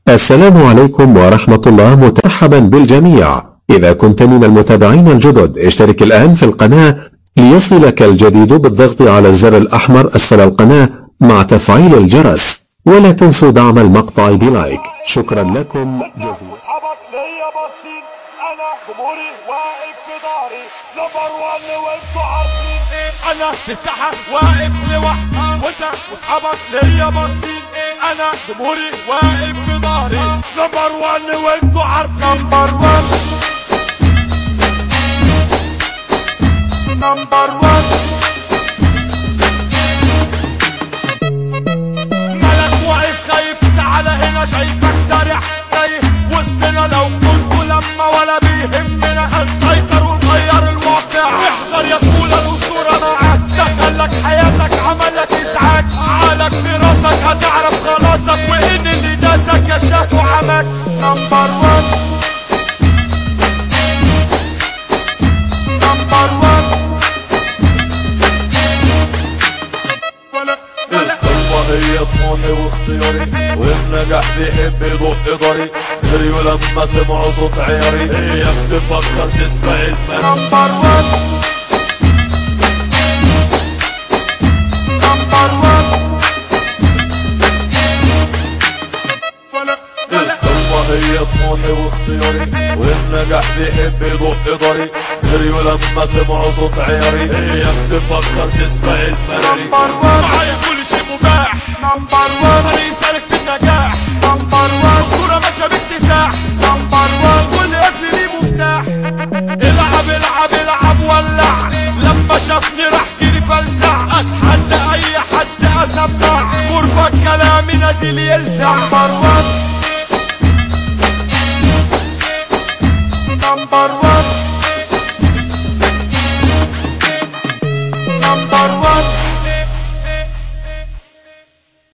السلام عليكم ورحمة الله مرحبا بالجميع إذا كنت من المتابعين الجدد اشترك الآن في القناة ليصلك الجديد بالضغط على الزر الأحمر أسفل القناة مع تفعيل الجرس ولا تنسوا دعم المقطع بلايك شكرا لكم جزيلا اصحابك ليا باصين انا جمهوري واقف في ظهري نمبر 1 وانتوا عارفين ايه انا في الساحه واقف لوحدي وانت واصحابك ليا باصين ايه انا جمهوري واقف في ظهري نمبر 1 وانتوا عارفين نمبر 1 نمبر 1 مالك واقف خايف تعالى هنا شايفك سارح تايه وسطنا لو كنت لما ولا بيهمنا هنسيطر ونغير الواقع احذر يا طفولة الأسطورة معاك دخلك حياتك عملك إزعاج عقلك في راسك هتعرف خلاصك وإن اللي داسك كشاف وعمك نمبر 1 نمبر 1 ولا ولا القوة هي طموحي واختياري والنجاح بيحب يضق ضري جريوا لما سمعوا صوت عياري اياك تفكر تسبق الفن نمبر 1 نمبر 1 ولا ولا القوة هي طموحي واختياري والنجاح بيحب يضق ضري جريوا لما سمعوا صوت عياري اياك تفكر تسبق الفن نمبر 1 معايا كل شيء مباح نمبر 1 طريق سالك في النجاح نمبر 1 اسطورة ماشية باكتساح نمبر 1 كل قفل ليه مفتاح العب العب العب ولع لما شافني راح جري فلسع اتحدى اي حد اسمع قربك كلامي نازل يلسع نمبر 1 نمبر 1